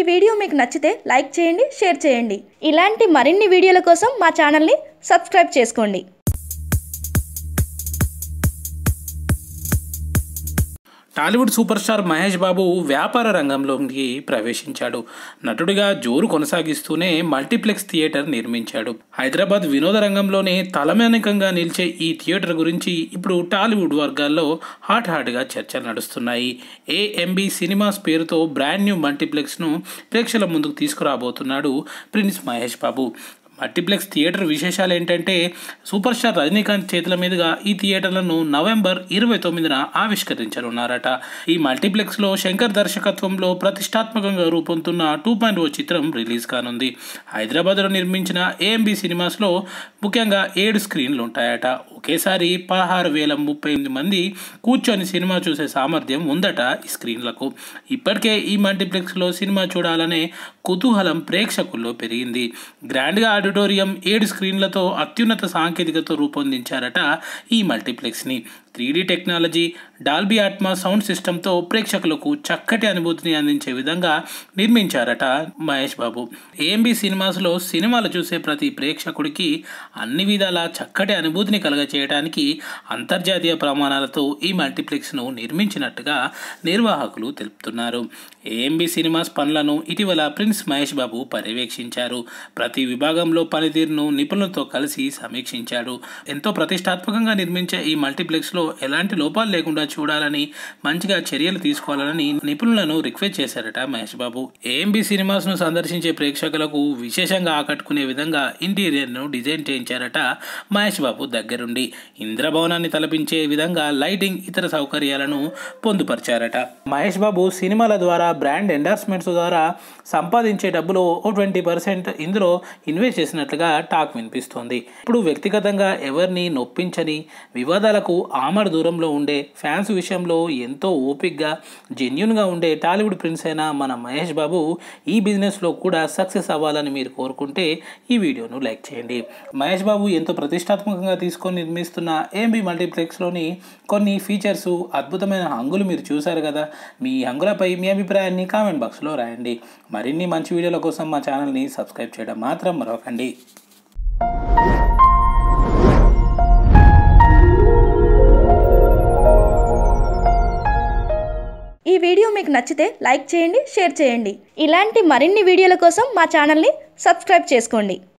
video మీకు నచ్చితే like చేయండి షేర్ చేయండి ఇలాంటి మరిన్ని వీడియోల కోసం మా ఛానల్ని సబ్స్క్రైబ్ చేసుకోండి టాలీవుడ్ సూపర్ స్టార్ మహేష్ బాబు వ్యాపార రంగంలోకి ప్రవేశించాడు నటుడిగా జోరు కొనసాగిస్తూనే మల్టీప్లెక్స్ థియేటర్ నిర్మించాడు హైదరాబాద్ వినోద రంగంలోనే తలమానికంగా నిలిచే ఈ థియేటర్ గురించి ఇప్పుడు టాలీవుడ్ వర్గాల్లో హాట్ హాట్గా చర్చలు నడుస్తున్నాయి ఏఎంబి సినిమాస్ పేరుతో బ్రాండ్ న్యూ మల్టీప్లెక్స్ను ప్రేక్షకుల ముందుకు తీసుకురాబోతున్నాడు prince Mahesh Babu multiplex theatre విశేషాలు ఏంటంటే సూపర్ స్టార్ రజనీకాంత్ చేతుల మీదుగా ఈ థియేటర్లను నవంబర్ ఇరవై తొమ్మిదిన ఆవిష్కరించనున్నారట ఈ మల్టీప్లెక్స్లో శంకర్ దర్శకత్వంలో ప్రతిష్టాత్మకంగా రూపొందుతున్న టూ పాయింట్ ఓ చిత్రం రిలీజ్ కానుంది హైదరాబాద్లో నిర్మించిన ఏఎంబి సినిమాస్లో ముఖ్యంగా ఏడు స్క్రీన్లు ఉంటాయట ఒకేసారి పదహారు వేల ముప్పై ఎనిమిది మంది కూర్చొని సినిమా చూసే సామర్థ్యం ఉందట ఈ స్క్రీన్లకు ఇప్పటికే ఈ మల్టీప్లెక్స్లో సినిమా చూడాలనే కుతూహలం ప్రేక్షకుల్లో పెరిగింది గ్రాండ్గా ఆడిటోరియం ఏడు స్క్రీన్లతో అత్యున్నత సాంకేతికతో రూపొందించారట ఈ మల్టీప్లెక్స్ని three technology Dolby Atmos sound సిస్టంతో ప్రేక్షకులకు చక్కటి అనుభూతిని అందించే విధంగా నిర్మించారట మహేష్ బాబు ఏఎంబి సినిమాస్లో సినిమాలు చూసే ప్రతి ప్రేక్షకుడికి అన్ని విధాల చక్కటి అనుభూతిని కలగచేయడానికి అంతర్జాతీయ ప్రమాణాలతో ఈ మల్టీప్లెక్స్ను నిర్మించినట్టుగా నిర్వాహకులు తెలుపుతున్నారు ఏఎంబి సినిమాస్ పనులను ఇటీవల ప్రిన్స్ మహేష్ బాబు పర్యవేక్షించారు ప్రతి విభాగంలో పనితీరును నిపుణులతో కలిసి సమీక్షించాడు ఎంతో ప్రతిష్టాత్మకంగా నిర్మించే ఈ మల్టీప్లెక్స్లో ఎలాంటి లోపాలు లేకుండా చూడాలని మంచిగా చర్యలు తీసుకోవాలని నిపుణులను రిక్వెస్ట్ చేశారట మహేష్ బాబు ఏఎంబి సినిమాస్ ను సందర్శించే ప్రేక్షకులకు విశేషంగా ఆకట్టుకునే విధంగా ఇంటీరియర్ ను డిజైన్ చేయించారట మహేష్ బాబు దగ్గరుండి ఇంద్రభవనాన్ని తలపించే విధంగా లైటింగ్ ఇతర సౌకర్యాలను పొందుపరిచారట మహేష్ బాబు సినిమాల ద్వారా బ్రాండ్ ఎండార్స్మెంట్స్ ద్వారా సంపాదించే డబ్బులో ఓ ట్వంటీ పర్సెంట్ ఇందులో ఇన్వెస్ట్ చేసినట్లుగా టాక్ వినిపిస్తోంది ఇప్పుడు వ్యక్తిగతంగా ఎవరిని నొప్పించని వివాదాలకు ఆమడ దూరంలో ఉండే ఫ్యాన్స్ విషయంలో ఎంతో ఓపిక్గా జెన్యున్గా ఉండే టాలీవుడ్ ప్రిన్స్ అయిన మన మహేష్ బాబు ఈ బిజినెస్లో కూడా సక్సెస్ అవ్వాలని మీరు కోరుకుంటే ఈ వీడియోను లైక్ చేయండి మహేష్ బాబు ఎంతో ప్రతిష్టాత్మకంగా తీసుకొని నిర్మిస్తున్న ఏఎంబి మల్టీప్లెక్స్లోని కొన్ని ఫీచర్స్ అద్భుతమైన హంగులు మీరు చూశారు కదా మీ హంగులపై మీ అభిప్రాయాన్ని కామెంట్ బాక్స్లో రాయండి మరిన్ని మంచి వీడియోల కోసం మా ఛానల్ని సబ్స్క్రైబ్ చేయడం మాత్రం మరవకండి ఈ వీడియో మీకు నచ్చితే లైక్ చేయండి షేర్ చేయండి ఇలాంటి మరిన్ని వీడియోల కోసం మా ఛానల్ని సబ్స్క్రైబ్ చేసుకోండి